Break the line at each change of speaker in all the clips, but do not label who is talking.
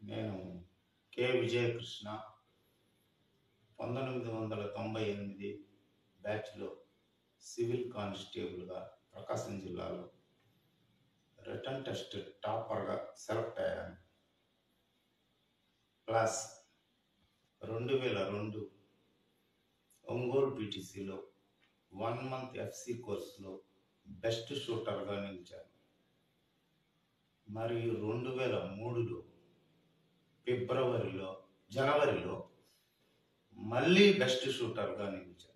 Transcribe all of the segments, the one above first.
నేను కె విజయకృష్ణ పంతొమ్మిది వందల తొంభై ఎనిమిది బ్యాచ్లో సివిల్ కానిస్టేబుల్గా ప్రకాశం జిల్లాలో రిటర్న్ టెస్ట్ టాపర్గా సెలెక్ట్ అయ్యాను ప్లస్ రెండు వేల రెండు ఒంగోలు పీటీసీలో వన్ మంత్ ఎఫ్సి కోర్సులో బెస్ట్ షూటర్గా నిలిచాను మరియు రెండు వేల మూడులో ఫిబ్రవరిలో జనవరిలో మళ్ళీ బెస్ట్ షూటర్గా నిలిచాను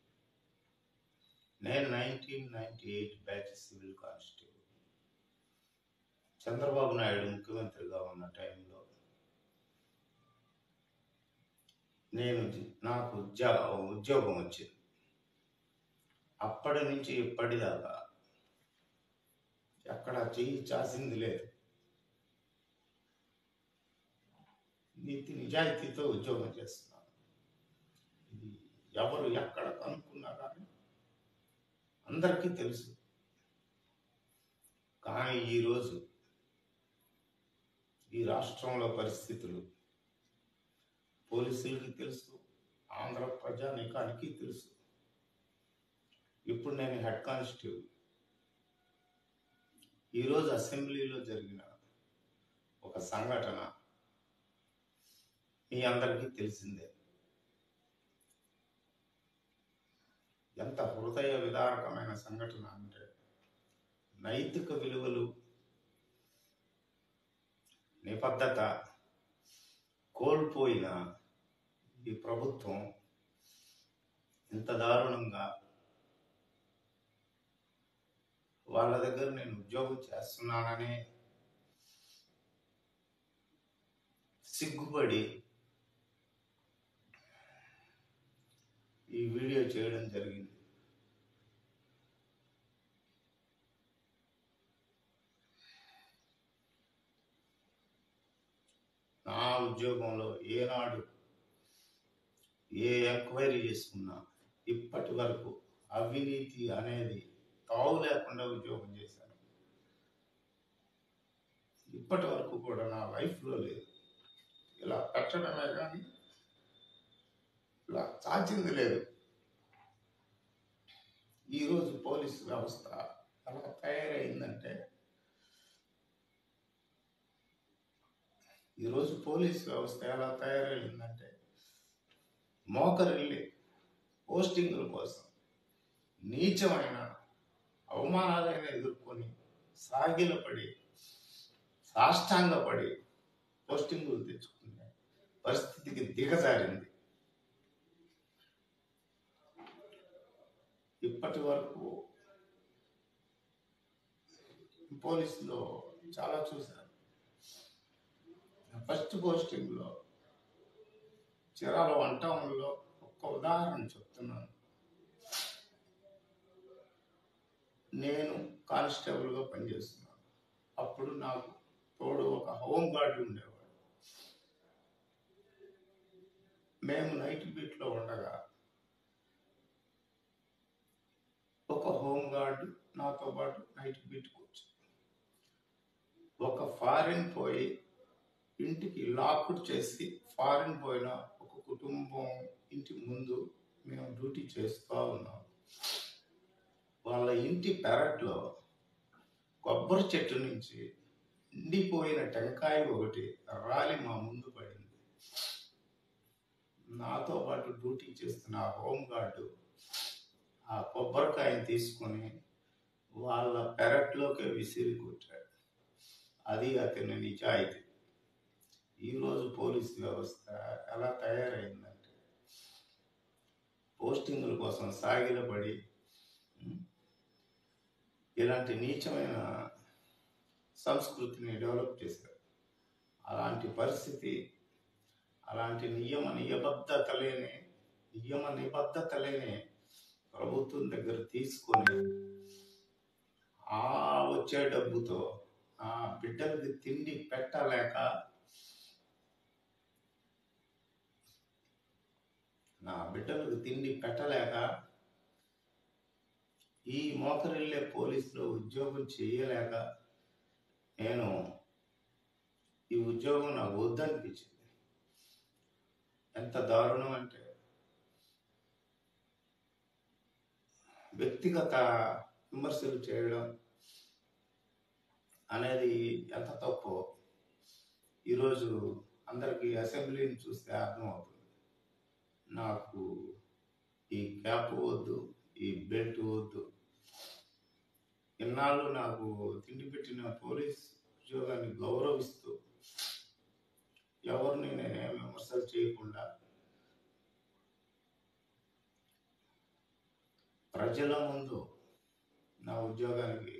నేను nineteen ninety eight batch civil constable Chandrababu Naidu ముఖ్యమంత్రిగా ఉన్న టైంలో నేను జి- నాకు ఉద్యోగ ఉద్యోగం వచ్చింది అప్పటి నుంచి ఇప్పటిదాకా ఎక్కడ చెయ్యి చాసింది లేదు నీతి నిజాయితీతో ఉద్యోగం చేస్తున్నాను ఇది ఎవరు ఎక్కడ కనుక్కున్నా కానీ అందరికీ తెలుసు కానీ ఈరోజు ఈ రాష్ట్రంలో పరిస్థితులు పోలీసులకి తెలుసు ఆంధ్ర ప్రజానీకానికి తెలుసు ఇప్పుడు నేను హెడ్ కానిస్టేబుల్ ఈరోజు అసెంబ్లీలో జరిగిన ఒక సంఘటన మీ అందరికీ తెలిసిందే ఎంత హృదయ విదారకమైన సంఘటన అంటే నైతిక విలువలు నిబద్ధత కోల్పోయిన ఈ ప్రభుత్వం ఇంత దారుణంగా వాళ్ళ దగ్గర నేను ఉద్యోగం చేస్తున్నానని సిగ్గుపడి ఈ వీడియో చేయడం జరిగింది నా ఉద్యోగంలో ఏనాడు ఏ ఎంక్వైరీ చేసుకున్నా ఇప్పటి వరకు అవినీతి అనేది తావు లేకుండా ఉద్యోగం చేశాను ఇప్పటి వరకు కూడా నా లైఫ్లో లేదు ఇలా పెట్టడమే కానీ ఇలా చాచింది లేదు ఈరోజు పోలీసు వ్యవస్థ ఎలా తయారైందంటే ఈరోజు పోలీస్ వ్యవస్థ ఎలా తయారైందంటే మోకరిల్లి పోస్టింగుల కోసం నీచమైన అవమానాలైన ఎదుర్కొని సాగిలపడి సాష్టాంగపడి పోస్టింగులు తెచ్చుకునే పరిస్థితికి దిగజారింది ఇప్పటి వరకు పోలీసులో చాలా చూశాను ఫస్ట్ పోస్టింగ్లో చీరాల వన్ టౌన్లో ఒక్క ఉదాహరణ చెప్తున్నాను నేను కానిస్టేబుల్గా పనిచేస్తున్నాను అప్పుడు నాకు తోడు ఒక హోమ్ గార్డ్ ఉండేవాడు మేము నైట్ బీట్లో ఉండగా ఒక హోమ్ గార్డ్ నాతో పాటు నైట్ బీట్కి వచ్చి ఒక ఫారిన్ పోయి ఇంటికి లాక్డ్ చేసి ఫారిన్ పోయిన ఒక కుటుంబం ఇంటి ముందు మేము డ్యూటీ చేస్తూ ఉన్నాం వాళ్ళ ఇంటి పెరట్లో కొబ్బరి చెట్టు నుంచి ఎండిపోయిన టెంకాయ ఒకటి రాలి మా ముందు పడింది నాతో పాటు డ్యూటీ చేస్తున్న ఆ హోమ్ గార్డు ఆ కొబ్బరికాయని తీసుకొని వాళ్ళ పెరట్లోకి విసిరి కొట్టాడు అది అతని నిజాయితీ ఈరోజు పోలీస్ వ్యవస్థ ఎలా తయారైందంటే పోస్టింగుల కోసం సాగిలపడి ఉం, ఇలాంటి నీచమైన సంస్కృతిని డెవలప్ చేశారు అలాంటి పరిస్థితి అలాంటి నియమ నియబద్ధత లేని నియమ నిబద్ధత లేని ప్రభుత్వం దగ్గర తీసుకొని ఆ వచ్చే డబ్బుతో ఆ బిడ్డలకి తిండి పెట్టలేక నా బిడ్డలకు తిండి పెట్టలేక ఈ మోకరిల్లే పోలీసులో ఉద్యోగం చేయలేక నేను ఈ ఉద్యోగం ఉద్యోగం నాకు వద్దనిపించింది ఎంత దారుణం అంటే వ్యక్తిగత విమర్శలు చేయడం అనేది ఎంత తప్పో ఈరోజు అందరికీ అసెంబ్లీని చూస్తే అర్థమవుతుంది నాకు ఈ క్యాప్ వద్దు ఈ బెల్ట్ వద్దు ఇన్నాళ్ళు నాకు తిండి పెట్టిన పోలీస్ ఉద్యోగాన్ని గౌరవిస్తూ ఎవరిని నేనేం విమర్శలు చేయకుండా ప్రజల ముందు నా ఉద్యోగానికి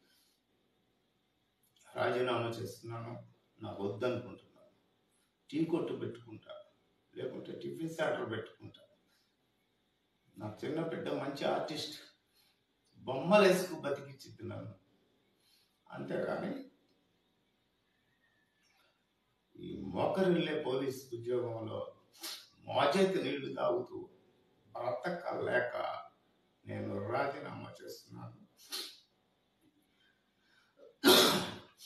రాజీనామా చేస్తున్నాను నాకు వద్దనుకుంటున్నాను టీ కొట్టు పెట్టుకుంటా లేకుంటే టిఫిన్ సెంటర్ పెట్టుకుంటా నాకు చిన్న బిడ్డ మంచి ఆర్టిస్ట్ బొమ్మలు వేసుకు బతికిచ్చింది నన్ను అంతేగాని ఈ మోకరిల్లే పోలీస్ ఉద్యోగంలో మోచేతి నీళ్లు తాగుతూ బ్రతకలేక నేను రాజీనామా చేస్తున్నాను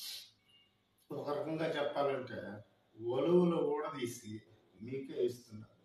ఒక రకంగా చెప్పాలంటే ఒలువులు ఊడదీసి మీకే ఇస్తున్నా